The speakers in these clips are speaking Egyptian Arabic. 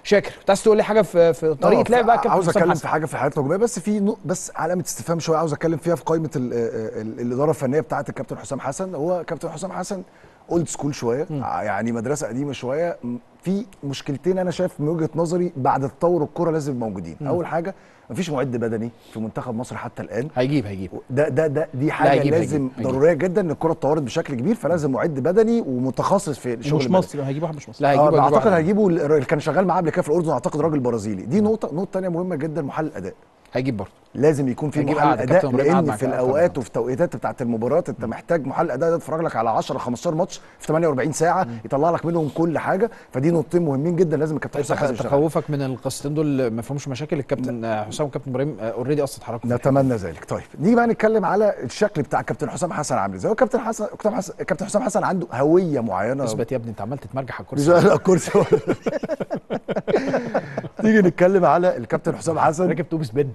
شاكر كنت عايز تقول لي حاجه في في آه، طريقه لعب بقى كابتن عاوز حسام اتكلم حسن في حاجه في الحياه الهجوميه بس في نق- بس علامه استفهام شويه عاوز اتكلم فيها في قائمه ال ال الاداره الفنيه بتاعه الكابتن حسام حسن هو كابتن حسام حسن اولد سكول شويه ع- يعني مدرسه قديمه شويه م- في مشكلتين انا شايف من وجهه نظري بعد تطور الكره لازم يبقوا موجودين اول حاجه مفيش معد بدني في منتخب مصر حتى الان هيجيب هيجيب ده ده ده دي حاجه هيجيب- لازم هيجيب- هيجيب. ضروريه جدا ان الكره اتطورت بشكل كبير فلازم معد بدني ومتخصص في الشغل مش البدني. مصري هيجيب واحد مش مصري لا آه هيجيب اعتقد هيجيبوا الراجل اللي كان شغال معاه قبل كده في الاردن اعتقد راجل برازيلي دي نقطه نقطه ثانيه مهمه جدا محلل اداء هيجيب برضه لازم يكون في هيجيب محلل قعدة، اداء كابتن إبراهيم قعد لان مع في كابتن الاوقات طبعاً. وفي التوقيتات بتاعه المباراه انت محتاج محلل اداء ده يتفرج لك على 10 15 ماتش في 48 ساعه يطلع لك منهم كل حاجه فدي نقطتين مهمين جدا لازم الكابتن حسام حسن يشتغل عليهم. تخوفك من القصتين دول ما فيهمش مشاكل الكابتن آه، حسام وكابتن ابراهيم اوريدي اصلا اتحركوا في الحتة. نتمنى ذلك طيب نيجي بقى نتكلم على الشكل بتاع كابتن حسام حسن عامل ازاي هو كابتن حسن كابتن حسن كابتن حسام حسن عنده هويه معينه اثبت يا ابني انت عمال تتمرجح على مش الكرسي لا كرسي تيجي نتكلم على الكابتن حسام حسن راكب توبس بن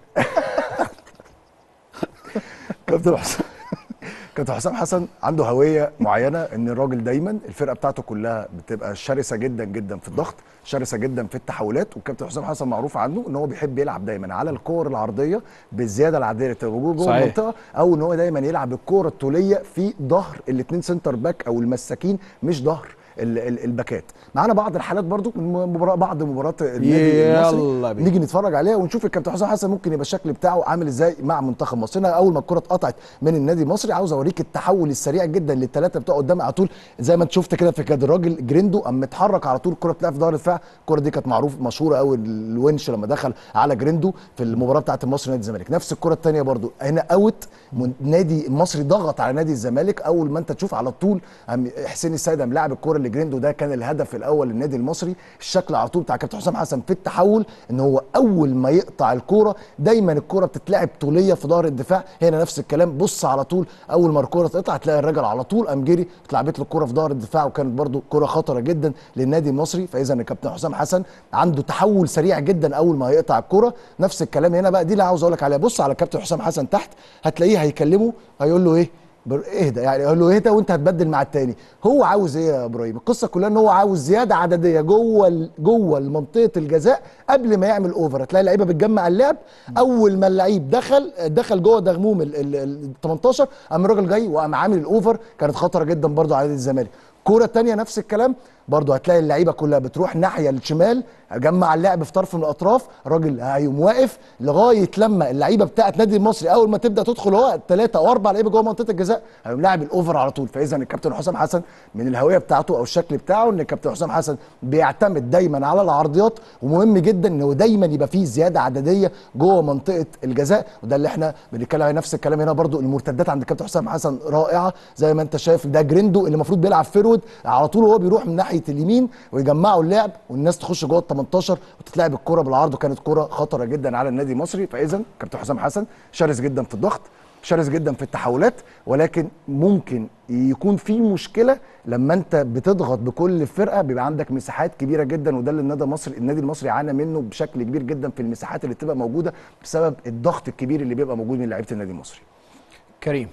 كابتن حسام كابتن حسام حسن عنده هويه معينه ان الراجل دايما الفرقه بتاعته كلها بتبقى شرسه جدا جدا في الضغط شرسه جدا في التحولات والكابتن حسام حسن معروف عنه ان هو بيحب يلعب دايما على الكور العرضيه بالزياده العاديه اللي بتبقى موجوده جوه صحيح. المنطقه او ان هو دايما يلعب الكوره الطوليه في ظهر الاثنين سنتر باك او المساكين مش ظهر ال- ال- الباكات معانا بعض الحالات برضو من مباراة بعض مباريات النادي يلا المصري بينا. نيجي نتفرج عليها ونشوف الكابتن حسام حسن ممكن يبقى الشكل بتاعه عامل ازاي مع منتخب مصر هنا اول ما الكره اتقطعت من النادي المصري عاوز اوريك التحول السريع جدا للثلاثه بتوع قدام على طول زي ما انت شفت كده في كده الراجل جريندو قام متحرك على طول الكره بتلعب في ظهر الدفاع الكره دي كانت معروف مشهوره قوي الونش لما دخل على جريندو في المباراه بتاعه المصري نادي الزمالك نفس الكره الثانيه برضو هنا اوت من- نادي المصري ضغط على نادي الزمالك اول ما انت تشوف على طول قام حسين السيد قام لاعب الكره لجريندو ده كان الهدف الاول للنادي المصري الشكل على طول بتاع كابتن حسام حسن في التحول ان هو اول ما يقطع الكوره دايما الكوره بتتلعب طوليه في ظهر الدفاع هنا نفس الكلام بص على طول اول ما الكوره تقطع تلاقي الراجل على طول قام جري اتلعبت له الكوره في ظهر الدفاع وكانت برده كوره خطره جدا للنادي المصري فاذا الكابتن حسام حسن عنده تحول سريع جدا اول ما يقطع الكوره نفس الكلام هنا بقى دي اللي عاوز اقول لك عليها بص على كابتن حسام حسن تحت هتلاقيه هيكلمه هيقول له ايه بر- اهدى يعني قال له اهدى وانت هتبدل مع التاني هو عاوز ايه يا ابراهيم القصه كلها ان هو عاوز زياده عدديه جوه ال- جوه منطقه الجزاء قبل ما يعمل اوفر هتلاقي اللعيبه بتجمع اللعب اول ما اللعيب دخل دخل جوه دغموم ال- ال ال 18 قام الراجل جاي وقام عامل الاوفر كانت خطره جدا برضه على نادي الزمالك كوره تانية نفس الكلام برضه هتلاقي اللعيبه كلها بتروح ناحيه الشمال جمع اللعب في طرف من الاطراف الراجل هيقوم واقف لغايه لما اللعيبه بتاعت نادي المصري اول ما تبدا تدخل هو ثلاثه او اربع لعيبه جوه منطقه الجزاء هيقوم لاعب الاوفر على طول فاذا الكابتن حسام حسن من الهويه بتاعته او الشكل بتاعه ان الكابتن حسام حسن بيعتمد دايما على العرضيات ومهم جدا ان هو دايما يبقى فيه زياده عدديه جوه منطقه الجزاء وده اللي احنا بنتكلم عليه نفس الكلام هنا برضو المرتدات عند الكابتن حسام حسن رائعه زي ما انت شايف ده جريندو اللي المفروض بيلعب فيرود على طول وهو بيروح من ناحيه اليمين ويجمعوا اللعب والناس تخش جوه ال 18 وتتلعب الكره بالعرض وكانت كره خطره جدا على النادي المصري فاذا كابتن حسام حسن شرس جدا في الضغط شرس جدا في التحولات ولكن ممكن يكون في مشكله لما انت بتضغط بكل الفرقه بيبقى عندك مساحات كبيره جدا وده اللي النادي المصري النادي المصري عانى منه بشكل كبير جدا في المساحات اللي بتبقى موجوده بسبب الضغط الكبير اللي بيبقى موجود من لعيبه النادي المصري كريم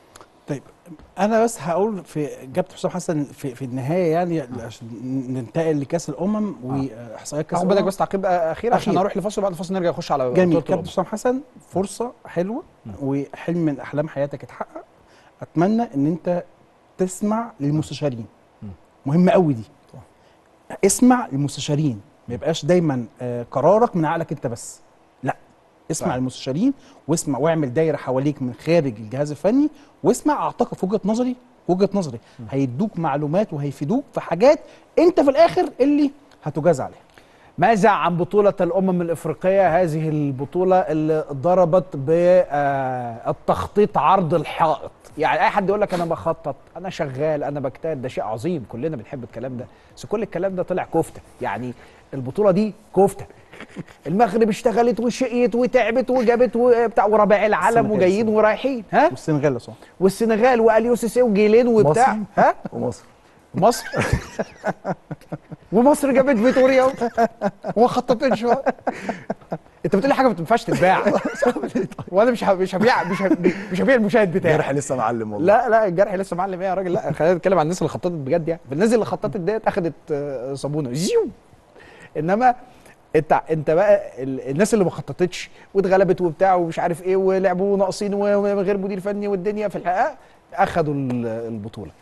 طيب انا بس هقول في كابتن حسام حسن في, في النهايه يعني عشان ننتقل لكاس الامم واحصائيات كاس هاخد بالك الامم بس تعقيب اخير عشان أخير. اروح لفاصل وبعد الفاصل نرجع نخش على جميل بطولة كابتن الأمم. حسام حسن فرصه حلوه وحلم من احلام حياتك اتحقق اتمنى ان انت تسمع للمستشارين مهم قوي دي اسمع للمستشارين ما يبقاش دايما آه، قرارك من عقلك انت بس لا اسمع صح. للمستشارين واسمع واعمل دايره حواليك من خارج الجهاز الفني واسمع اعتقد في وجهه نظري وجهه نظري هيدوك معلومات وهيفيدوك في حاجات انت في الاخر اللي هتجاز عليها ماذا عن بطولة الأمم الإفريقية هذه البطولة اللي ضربت بالتخطيط عرض الحائط يعني أي حد يقول لك أنا بخطط أنا شغال أنا بجتهد ده شيء عظيم كلنا بنحب الكلام ده بس كل الكلام ده طلع كفتة يعني البطولة دي كفتة المغرب اشتغلت وشقيت وتعبت وجابت وبتاع وربع العالم السنغال وجايين السنغال. ورايحين ها والسنغال يا صاحبي والسنغال واليو سي سي وجيلين وبتاع مصر. ها ومصر مصر ومصر جابت فيتوريا وما خططتش انت بتقول لي حاجه ما تنفعش تتباع وانا مش ه- مش هبيع مش هبيع مش هبيع المشاهد بتاعي جرح لسه معلم والله لا لا الجرح لسه معلم ايه يا راجل لا خلينا نتكلم عن الناس اللي خططت بجد يعني الناس اللي خططت ديت اخذت آه، صابونه زيو انما انت انت بقى ال- الناس اللي ما خططتش واتغلبت وبتاع ومش عارف ايه ولعبوا ناقصين ومن غير مدير فني والدنيا في الحقيقه اخذوا ال- البطوله